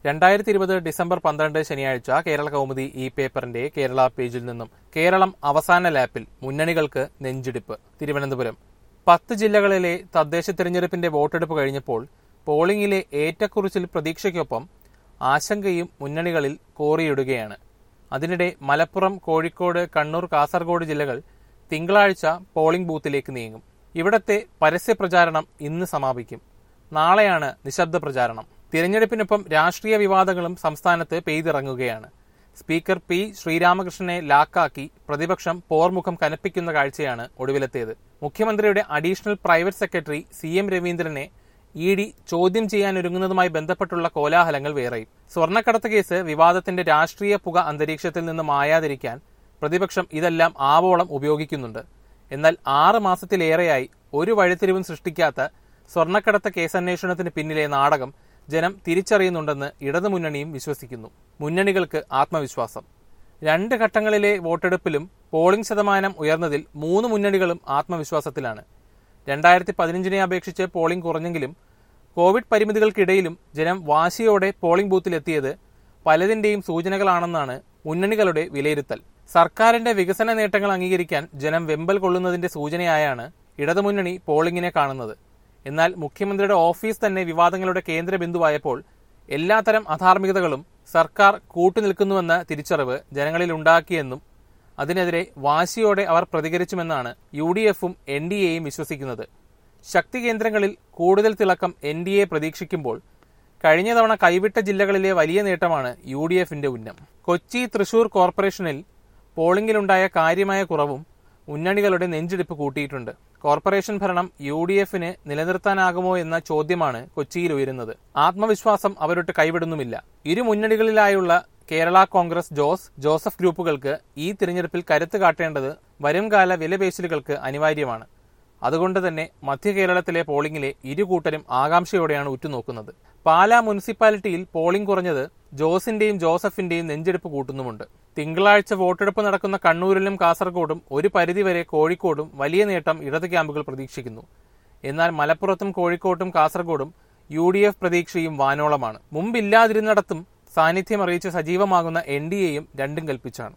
രണ്ടായിരത്തി ഇരുപത് ഡിസംബർ പന്ത്രണ്ട് ശനിയാഴ്ച കേരള കൗമുദി ഈ പേപ്പറിന്റെ കേരള പേജിൽ നിന്നും കേരളം അവസാന ലാപ്പിൽ മുന്നണികൾക്ക് നെഞ്ചിടിപ്പ് തിരുവനന്തപുരം പത്ത് ജില്ലകളിലെ തദ്ദേശ തിരഞ്ഞെടുപ്പിന്റെ വോട്ടെടുപ്പ് കഴിഞ്ഞപ്പോൾ പോളിംഗിലെ ഏറ്റക്കുറിച്ചിൽ പ്രതീക്ഷയ്ക്കൊപ്പം ആശങ്കയും മുന്നണികളിൽ കോറിയിടുകയാണ് അതിനിടെ മലപ്പുറം കോഴിക്കോട് കണ്ണൂർ കാസർഗോഡ് ജില്ലകൾ തിങ്കളാഴ്ച പോളിംഗ് ബൂത്തിലേക്ക് നീങ്ങും ഇവിടത്തെ പരസ്യ പ്രചാരണം ഇന്ന് സമാപിക്കും നാളെയാണ് നിശബ്ദ പ്രചാരണം തിരഞ്ഞെടുപ്പിനൊപ്പം രാഷ്ട്രീയ വിവാദങ്ങളും സംസ്ഥാനത്ത് പെയ്തിറങ്ങുകയാണ് സ്പീക്കർ പി ശ്രീരാമകൃഷ്ണനെ ലാക്കാക്കി പ്രതിപക്ഷം പോർമുഖം കനപ്പിക്കുന്ന കാഴ്ചയാണ് ഒടുവിലത്തേത് മുഖ്യമന്ത്രിയുടെ additional private secretary C M രവീന്ദ്രനെ ഇ ഡി ചോദ്യം ചെയ്യാനൊരുങ്ങുന്നതുമായി ബന്ധപ്പെട്ടുള്ള കോലാഹലങ്ങൾ വേറെയും സ്വർണ്ണക്കടത്ത് കേസ് വിവാദത്തിന്റെ രാഷ്ട്രീയ പുക അന്തരീക്ഷത്തിൽ നിന്ന് മായാതിരിക്കാൻ പ്രതിപക്ഷം ഇതെല്ലാം ആവോളം ഉപയോഗിക്കുന്നുണ്ട് എന്നാൽ ആറ് മാസത്തിലേറെയായി ഒരു വഴിത്തിരിവും സൃഷ്ടിക്കാത്ത സ്വർണ്ണക്കടത്ത് കേസന്വേഷണത്തിന് പിന്നിലെ നാടകം ജനം തിരിച്ചറിയുന്നുണ്ടെന്ന് ഇടതുമുന്നണിയും വിശ്വസിക്കുന്നു മുന്നണികൾക്ക് ആത്മവിശ്വാസം രണ്ട് ഘട്ടങ്ങളിലെ വോട്ടെടുപ്പിലും പോളിംഗ് ശതമാനം ഉയർന്നതിൽ മൂന്ന് മുന്നണികളും ആത്മവിശ്വാസത്തിലാണ് രണ്ടായിരത്തി പതിനഞ്ചിനെ അപേക്ഷിച്ച് പോളിംഗ് കുറഞ്ഞെങ്കിലും കോവിഡ് പരിമിതികൾക്കിടയിലും ജനം വാശിയോടെ പോളിംഗ് ബൂത്തിലെത്തിയത് പലതിന്റെയും സൂചനകളാണെന്നാണ് മുന്നണികളുടെ വിലയിരുത്തൽ സർക്കാരിന്റെ വികസന നേട്ടങ്ങൾ അംഗീകരിക്കാൻ ജനം വെമ്പൽ കൊള്ളുന്നതിന്റെ സൂചനയായാണ് ഇടതുമുന്നണി പോളിംഗിനെ കാണുന്നത് എന്നാൽ മുഖ്യമന്ത്രിയുടെ ഓഫീസ് തന്നെ വിവാദങ്ങളുടെ കേന്ദ്രബിന്ദുവായപ്പോൾ എല്ലാത്തരം അധാർമികതകളും സർക്കാർ കൂട്ടുനിൽക്കുന്നുവെന്ന തിരിച്ചറിവ് ജനങ്ങളിൽ ഉണ്ടാക്കിയെന്നും അതിനെതിരെ വാശിയോടെ അവർ പ്രതികരിച്ചുമെന്നാണ് യു ഡി എഫും എൻ ഡി എയും വിശ്വസിക്കുന്നത് ശക്തി കേന്ദ്രങ്ങളിൽ കൂടുതൽ തിളക്കം എൻ ഡി എ പ്രതീക്ഷിക്കുമ്പോൾ കഴിഞ്ഞ തവണ കൈവിട്ട ജില്ലകളിലെ വലിയ നേട്ടമാണ് യു ഡി എഫിന്റെ ഉന്നം കൊച്ചി തൃശൂർ കോർപ്പറേഷനിൽ പോളിംഗിലുണ്ടായ കാര്യമായ കുറവും മുന്നണികളുടെ നെഞ്ചിടിപ്പ് കൂട്ടിയിട്ടുണ്ട് കോർപ്പറേഷൻ ഭരണം യു ഡി എഫിന് നിലനിർത്താനാകുമോ എന്ന ചോദ്യമാണ് കൊച്ചിയിൽ ഉയരുന്നത് ആത്മവിശ്വാസം അവരൊട്ട് കൈവിടുന്നുമില്ല ഇരു മുന്നണികളിലായുള്ള കേരള കോൺഗ്രസ് ജോസ് ജോസഫ് ഗ്രൂപ്പുകൾക്ക് ഈ തിരഞ്ഞെടുപ്പിൽ കരുത്ത് കാട്ടേണ്ടത് വരുംകാല വിലപേശലുകൾക്ക് അനിവാര്യമാണ് അതുകൊണ്ട് തന്നെ മധ്യ കേരളത്തിലെ പോളിംഗിലെ ഇരു കൂട്ടരും ആകാംക്ഷയോടെയാണ് ഉറ്റുനോക്കുന്നത് പാലാ മുനിസിപ്പാലിറ്റിയിൽ പോളിംഗ് കുറഞ്ഞത് ജോസിന്റെയും ജോസഫിന്റെയും നെഞ്ചെടുപ്പ് കൂട്ടുന്നുമുണ്ട് തിങ്കളാഴ്ച വോട്ടെടുപ്പ് നടക്കുന്ന കണ്ണൂരിലും കാസർഗോഡും ഒരു പരിധിവരെ കോഴിക്കോടും വലിയ നേട്ടം ഇടത് ക്യാമ്പുകൾ പ്രതീക്ഷിക്കുന്നു എന്നാൽ മലപ്പുറത്തും കോഴിക്കോട്ടും കാസർഗോഡും യു ഡി എഫ് പ്രതീക്ഷയും വാനോളമാണ് മുമ്പില്ലാതിരുന്നിടത്തും സാന്നിധ്യം അറിയിച്ച് സജീവമാകുന്ന എൻ ഡി എയും രണ്ടും കൽപ്പിച്ചാണ്